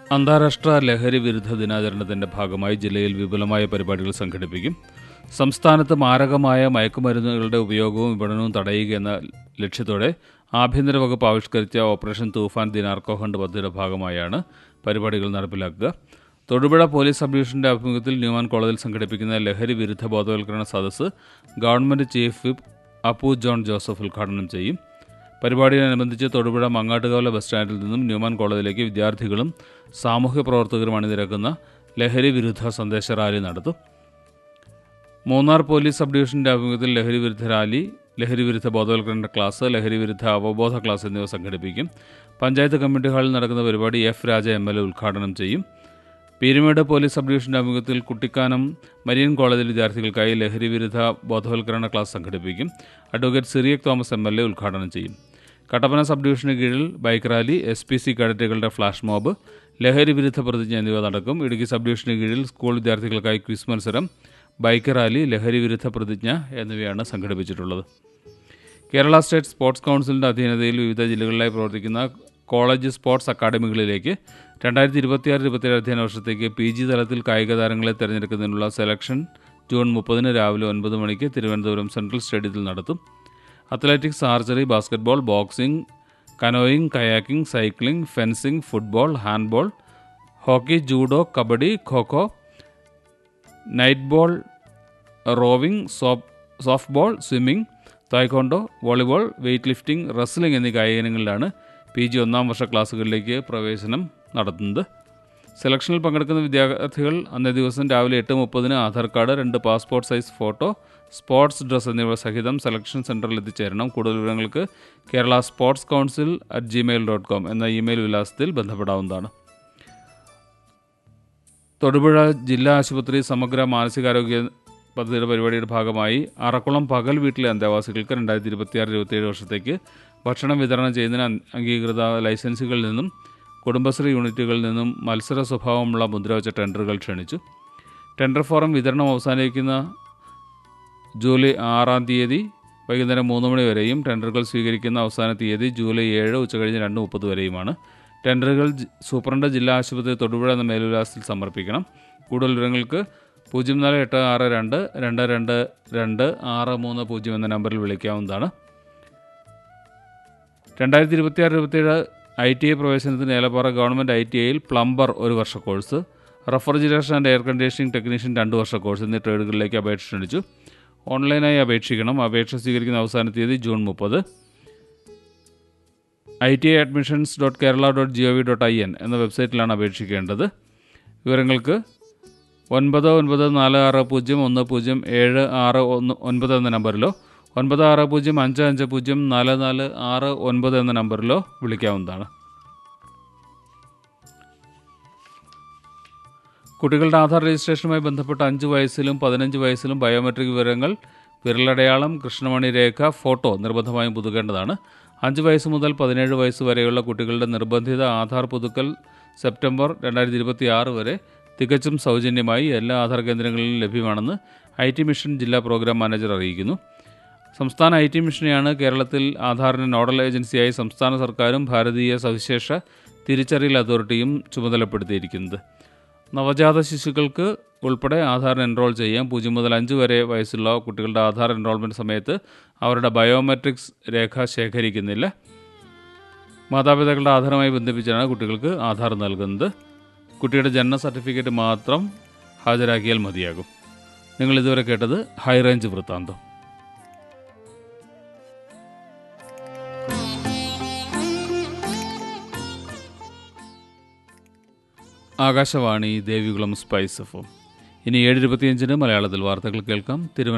അന്താരാഷ്ട്ര ലഹരി വിരുദ്ധ ദിനാചരണത്തിന്റെ ഭാഗമായി ജില്ലയിൽ വിപുലമായ പരിപാടികൾ സംഘടിപ്പിക്കും സംസ്ഥാനത്ത് മാരകമായ മയക്കുമരുന്നുകളുടെ ഉപയോഗവും വിപണനവും തടയുക എന്ന ലക്ഷ്യത്തോടെ ആഭ്യന്തര വകുപ്പ് ആവിഷ്കരിച്ച ഓപ്പറേഷൻ തൂഫാൻ ദിനാർക്കോ ഹണ്ട് പദ്ധതിയുടെ ഭാഗമായാണ് പരിപാടികൾ നടപ്പിലാക്കുക തൊടുപുഴ പോലീസ് സബ് ഡിവിഷന്റെ ആഭിമുഖ്യത്തിൽ ന്യൂമാൻ കോളേജിൽ സംഘടിപ്പിക്കുന്ന ലഹരി വിരുദ്ധ ബോധവൽക്കരണ സദസ്സ് government chief whip Appu John Joseph ഉദ്ഘാടനം ചെയ്യും പരിപാടിയോടനുബന്ധിച്ച് തൊടുപുഴ മങ്ങാട്ടുകാവല ബസ് സ്റ്റാൻഡിൽ നിന്നും ന്യൂമാൻ കോളേജിലേക്ക് വിദ്യാർത്ഥികളും സാമൂഹ്യ പ്രവർത്തകരും അണിനിരക്കുന്ന ലഹരി വിരുദ്ധ സന്ദേശ റാലി നടത്തും മൂന്നാർ പോലീസ് സബ് ഡിവിഷന്റെ ആഭിമുഖ്യത്തിൽ ലഹരി വിരുദ്ധ റാലി ലഹരി വിരുദ്ധ ബോധവൽക്കരണ ക്ലാസ് ലഹരി വിരുദ്ധ അവബോധ ക്ലാസ് എന്നിവ സംഘടിപ്പിക്കും പഞ്ചായത്ത് കമ്മിറ്റി ഹാളിൽ നടക്കുന്ന പരിപാടി F Raja M L A ഉദ്ഘാടനം ചെയ്യും പീരുമേട് പോലീസ് സബ് ഡിവിഷന്റെ ആഭിമുഖ്യത്തിൽ കുട്ടിക്കാനം മരിയൻ കോളേജിൽ വിദ്യാർത്ഥികൾക്കായി ലഹരി വിരുദ്ധ ബോധവൽക്കരണ ക്ലാസ് സംഘടിപ്പിക്കും advocate Cyriac Thomas M L A ഉദ്ഘാടനം ചെയ്യും കട്ടപ്പന സബ് ഡിവിഷന് കീഴിൽ bike rally S P C കേഡറ്റുകളുടെ ഫ്ലാഷ് മോബ് ലഹരി വിരുദ്ധ പ്രതിജ്ഞ എന്നിവ നടക്കും ഇടുക്കി സബ് ഡിവിഷന് കീഴിൽ സ്കൂൾ വിദ്യാർത്ഥികൾക്കായി ക്വിസ് മത്സരം ബൈക്ക് റാലി ലഹരി വിരുദ്ധ പ്രതിജ്ഞ എന്നിവയാണ് സംഘടിപ്പിച്ചിട്ടുള്ളത് കേരള സ്റ്റേറ്റ് സ്പോർട്സ് കൗൺസിലിൻ്റെ അധീനതയിൽ വിവിധ ജില്ലകളിലായി പ്രവർത്തിക്കുന്ന കോളേജ് സ്പോർട്സ് അക്കാഡമികളിലേക്ക് രണ്ടായിരത്തി ഇരുപത്തിയാറ് ഇരുപത്തിയേഴ് അധ്യയന വർഷത്തേക്ക് പി ജി തലത്തിൽ കായിക താരങ്ങളെ തിരഞ്ഞെടുക്കുന്നതിനുള്ള സെലക്ഷൻ ജൂൺ മുപ്പതിന് രാവിലെ ഒൻപത് മണിക്ക് തിരുവനന്തപുരം സെൻട്രൽ സ്റ്റേഡിയത്തിൽ നടത്തും athletics archery basketball boxing canoeing kayaking cycling fencing football handball hockey judo kabaddi kho kho netball rowing softball swimming taekwondo volleyball weightlifting wrestling എന്നീ കായിക ഇനങ്ങളിലാണ് പി ജി ഒന്നാം വർഷ ക്ലാസ്സുകളിലേക്ക് പ്രവേശനം നടത്തുന്നത് സെലക്ഷനിൽ പങ്കെടുക്കുന്ന വിദ്യാർത്ഥികൾ അന്നേ ദിവസം രാവിലെ എട്ട് മുപ്പതിന് ആധാർ കാർഡ് രണ്ട് passport size photo sports dress എന്നിവ സഹിതം സെലക്ഷൻ സെൻറ്ററിൽ എത്തിച്ചേരണം കൂടുതൽ വിവരങ്ങൾക്ക് Kerala sports council at Gmail dot com എന്ന ഇമെയിൽ വിലാസത്തിൽ ബന്ധപ്പെടാവുന്നതാണ് തൊടുപുഴ ജില്ലാ ആശുപത്രി സമഗ്ര മാനസികാരോഗ്യ പദ്ധതിയുടെ പരിപാടിയുടെ ഭാഗമായി അറക്കുളം പകൽ വീട്ടിലെ അന്തേവാസികൾക്ക് രണ്ടായിരത്തി ഇരുപത്തിയാറ് ഇരുപത്തിയേഴ് വർഷത്തേക്ക് ഭക്ഷണം വിതരണം ചെയ്യുന്നതിന് അൻ- അംഗീകൃത ലൈസൻസുകളിൽ നിന്നും കുടുംബശ്രീ യൂണിറ്റുകളിൽ നിന്നും മത്സര സ്വഭാവമുള്ള മുദ്ര വെച്ച ടെൻഡറുകൾ ക്ഷണിച്ചു ടെൻഡർ ഫോറം വിതരണം അവസാനിക്കുന്ന ജൂലൈ ആറാം തീയതി വൈകുന്നേരം മൂന്ന് മണി വരെയും ടെൻഡറുകൾ സ്വീകരിക്കുന്ന അവസാന തീയതി ജൂലൈ ഏഴ് ഉച്ചകഴിഞ്ഞ് രണ്ട് മുപ്പത് വരെയുമാണ് ടെൻഡറുകൾ ജി- സൂപ്രണ്ട് ജില്ലാ ആശുപത്രി തൊടുപുഴ എന്ന മേൽവിലാസത്തിൽ സമർപ്പിക്കണം കൂടുതൽ വിവരങ്ങൾക്ക് പൂജ്യം നാല് എട്ട് ആറ് രണ്ട് രണ്ട് രണ്ട് രണ്ട് ആറ് മൂന്ന് പൂജ്യം എന്ന നമ്പറിൽ വിളിക്കാവുന്നതാണ് രണ്ടായിരത്തി ഇരുപത്തിയാറ് ഇരുപത്തിയേഴ് ഐ ടി ഐ പ്രവേശനത്തിന് ഏലപ്പാറ ഗവൺമെൻറ് ഐ ടി ഐയിൽ പ്ലംബർ ഒരു വർഷ course refrigeration and air conditioning technician രണ്ട് വർഷ കോഴ്സ് എന്നീ ട്രേഡുകളിലേക്ക് അപേക്ഷ ക്ഷണിച്ചു ഓൺലൈനായി അപേക്ഷിക്കണം അപേക്ഷ സ്വീകരിക്കുന്ന അവസാന തീയതി ജൂൺ മുപ്പത് I T I admissions dot Kerala dot G O V dot I N എന്ന വെബ്സൈറ്റിലാണ് അപേക്ഷിക്കേണ്ടത് വിവരങ്ങൾക്ക് ഒൻപത് ഒൻപത് നാല് ആറ് പൂജ്യം ഒന്ന് പൂജ്യം ഏഴ് ആറ് ഒന്ന് ഒൻപത് എന്ന നമ്പറിലോ ഒൻപത് ആറ് പൂജ്യം അഞ്ച് അഞ്ച് പൂജ്യം നാല് നാല് ആറ് ഒൻപത് എന്ന നമ്പറിലോ വിളിക്കാവുന്നതാണ് കുട്ടികളുടെ ആധാർ രജിസ്ട്രേഷനുമായി ബന്ധപ്പെട്ട അഞ്ച് വയസ്സിലും പതിനഞ്ച് വയസ്സിലും ബയോമെട്രിക് വിവരങ്ങൾ വിരലടയാളം കൃഷ്ണമണി രേഖ ഫോട്ടോ നിർബന്ധമായും പുതുക്കേണ്ടതാണ് അഞ്ച് വയസ്സ് മുതൽ പതിനേഴ് വയസ്സ് വരെയുള്ള കുട്ടികളുടെ നിർബന്ധിത ആധാർ പുതുക്കൽ സെപ്റ്റംബർ രണ്ടായിരത്തി ഇരുപത്തി ആറ് വരെ തികച്ചും സൗജന്യമായി എല്ലാ ആധാർ കേന്ദ്രങ്ങളിലും ലഭ്യമാണെന്ന് ഐ ടി മിഷൻ ജില്ലാ പ്രോഗ്രാം മാനേജർ അറിയിക്കുന്നു സംസ്ഥാന ഐ ടി മിഷനെയാണ് കേരളത്തിൽ ആധാറിന് നോഡൽ ഏജൻസിയായി സംസ്ഥാന സർക്കാരും ഭാരതീയ സവിശേഷ തിരിച്ചറിയൽ അതോറിറ്റിയും ചുമതലപ്പെടുത്തിയിരിക്കുന്നത് നവജാത ശിശുക്കൾക്ക് ഉൾപ്പെടെ ആധാറിന് എൻറോൾ ചെയ്യാം പൂജ്യം മുതൽ അഞ്ച് വരെ വയസ്സുള്ള കുട്ടികളുടെ ആധാർ എൻറോൾമെൻറ്റ് സമയത്ത് അവരുടെ ബയോമെട്രിക്സ് രേഖ ശേഖരിക്കുന്നില്ല മാതാപിതാക്കളുടെ ആധാറുമായി ബന്ധിപ്പിച്ചാണ് കുട്ടികൾക്ക് ആധാർ നൽകുന്നത് കുട്ടിയുടെ ജനന സർട്ടിഫിക്കറ്റ് മാത്രം ഹാജരാക്കിയാൽ മതിയാകും നിങ്ങൾ ഇതുവരെ കേട്ടത് ഹൈ റേഞ്ച് വൃത്താന്തം ആകാശവാണി ദേവികുളം സ്പൈസ് എഫ് ഇനി ഏഴ് ഇരുപത്തിയഞ്ചിന് മലയാളത്തിൽ വാർത്തകൾ കേൾക്കാം തിരുവനന്തപുരം